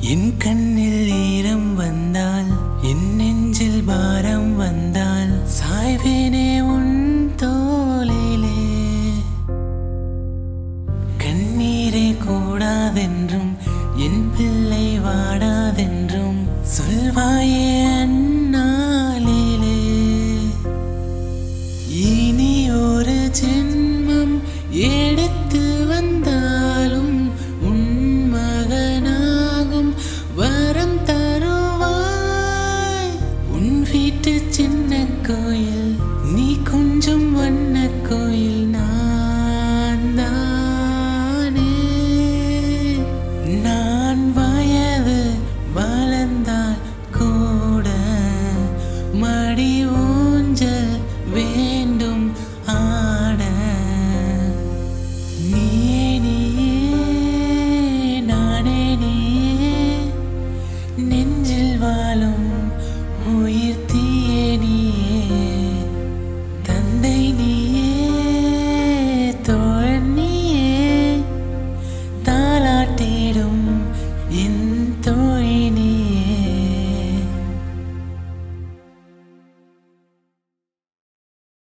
என் கண்ணில் ஈரம் வந்தால் என் நெஞ்சில் பாரம் வந்தால் சாய்வேனே உன் தோளிலே கண்ணீரே கூடாதென்றும் என் பிள்ளை வாடாதென்றும் சொல்வாயே